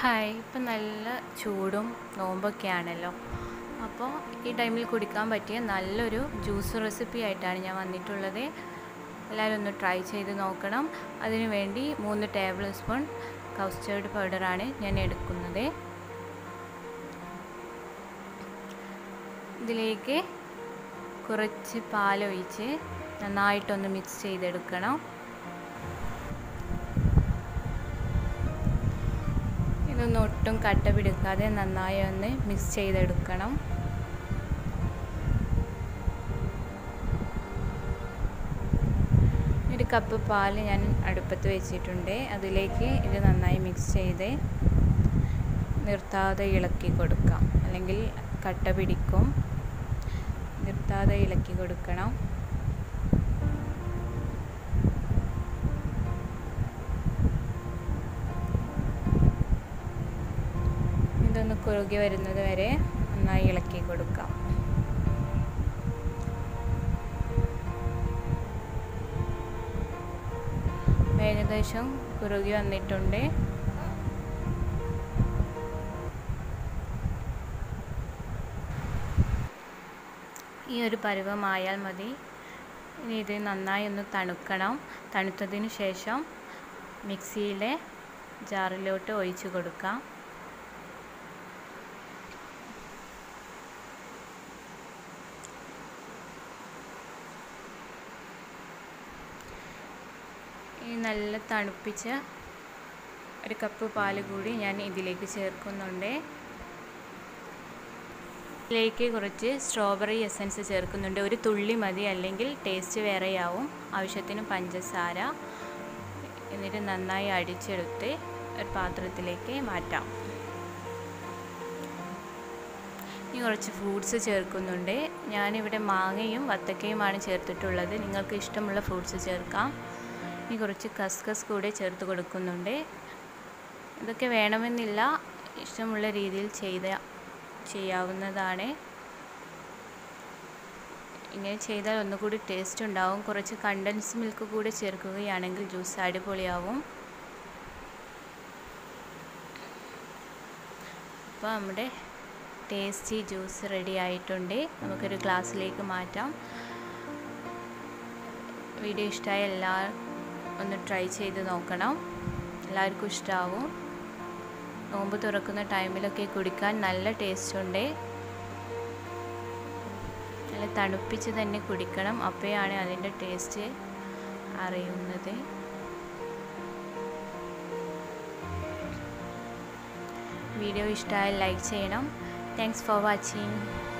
hi ഇപ്പം നല്ല ചൂടും നോമ്പൊക്കെ ആണല്ലോ അപ്പോൾ ഈ ടൈമിൽ കുടിക്കാൻ പറ്റിയ നല്ലൊരു ജ്യൂസ് റെസിപ്പി ആയിട്ടാണ് ഞാൻ വന്നിട്ടുള്ളത് എല്ലാവരും ഒന്ന് ട്രൈ ചെയ്ത് നോക്കണം അതിനു വേണ്ടി മൂന്ന് ടേബിൾ സ്പൂൺ കസ്റ്റേർഡ് പൗഡറാണ് ഞാൻ എടുക്കുന്നത് ഇതിലേക്ക് കുറച്ച് പാലൊഴിച്ച് നന്നായിട്ടൊന്ന് മിക്സ് ചെയ്തെടുക്കണം ഇതൊന്നും ഒട്ടും കട്ട പിടിക്കാതെ നന്നായി ഒന്ന് മിക്സ് ചെയ്തെടുക്കണം ഒരു കപ്പ് പാൽ ഞാൻ അടുപ്പത്ത് വെച്ചിട്ടുണ്ട് അതിലേക്ക് ഇത് നന്നായി മിക്സ് ചെയ്ത് നിർത്താതെ ഇളക്കി കൊടുക്കാം അല്ലെങ്കിൽ കട്ട പിടിക്കും നിർത്താതെ ഇളക്കി കൊടുക്കണം ഇതൊന്ന് കുറുകി വരുന്നത് വരെ നന്നായി ഇളക്കി കൊടുക്കാം ഏകദേശം കുറുകി വന്നിട്ടുണ്ട് ഈ ഒരു പരുവമായാൽ മതി ഇനി ഇത് നന്നായി ഒന്ന് തണുക്കണം തണുത്തതിന് ശേഷം മിക്സിയിലെ ജാറിലോട്ട് ഒഴിച്ചു കൊടുക്കാം ഈ നല്ല തണുപ്പിച്ച ഒരു കപ്പ് പാൽ കൂടി ഞാൻ ഇതിലേക്ക് ചേർക്കുന്നുണ്ട് ഇതിലേക്ക് കുറച്ച് സ്ട്രോബെറി എസൻസ് ചേർക്കുന്നുണ്ട് ഒരു തുള്ളി മതി അല്ലെങ്കിൽ ടേസ്റ്റ് വേറെയാവും ആവശ്യത്തിന് പഞ്ചസാര എന്നിട്ട് നന്നായി അടിച്ചെടുത്ത് ഒരു പാത്രത്തിലേക്ക് മാറ്റാം ഇനി കുറച്ച് ഫ്രൂട്ട്സ് ചേർക്കുന്നുണ്ട് ഞാനിവിടെ മാങ്ങയും വത്തക്കയുമാണ് ചേർത്തിട്ടുള്ളത് നിങ്ങൾക്ക് ഇഷ്ടമുള്ള ഫ്രൂട്ട്സ് ചേർക്കാം ഇനി കുറച്ച് കസ്കസ് കൂടെ ചേർത്ത് കൊടുക്കുന്നുണ്ട് ഇതൊക്കെ വേണമെന്നില്ല ഇഷ്ടമുള്ള രീതിയിൽ ചെയ്ത ചെയ്യാവുന്നതാണ് ഇങ്ങനെ ചെയ്താൽ ഒന്നുകൂടി ടേസ്റ്റ് ഉണ്ടാവും കുറച്ച് കണ്ടൻസ് മിൽക്ക് കൂടെ ചേർക്കുകയാണെങ്കിൽ ജ്യൂസ് അടിപൊളിയാവും അപ്പോൾ നമ്മുടെ ടേസ്റ്റി ജ്യൂസ് റെഡി ആയിട്ടുണ്ട് നമുക്കൊരു ഗ്ലാസ്സിലേക്ക് മാറ്റാം വീഡിയോ ഇഷ്ടമായ എല്ലാ ഒന്ന് ട്രൈ ചെയ്ത് നോക്കണം എല്ലാവർക്കും ഇഷ്ടമാവും നോമ്പ് തുറക്കുന്ന ടൈമിലൊക്കെ കുടിക്കാൻ നല്ല ടേസ്റ്റ് ഉണ്ട് നല്ല തണുപ്പിച്ച് തന്നെ കുടിക്കണം അപ്പോഴാണ് അതിൻ്റെ ടേസ്റ്റ് അറിയുന്നത് വീഡിയോ ഇഷ്ടമായാൽ ലൈക്ക് ചെയ്യണം താങ്ക്സ് ഫോർ വാച്ചിങ്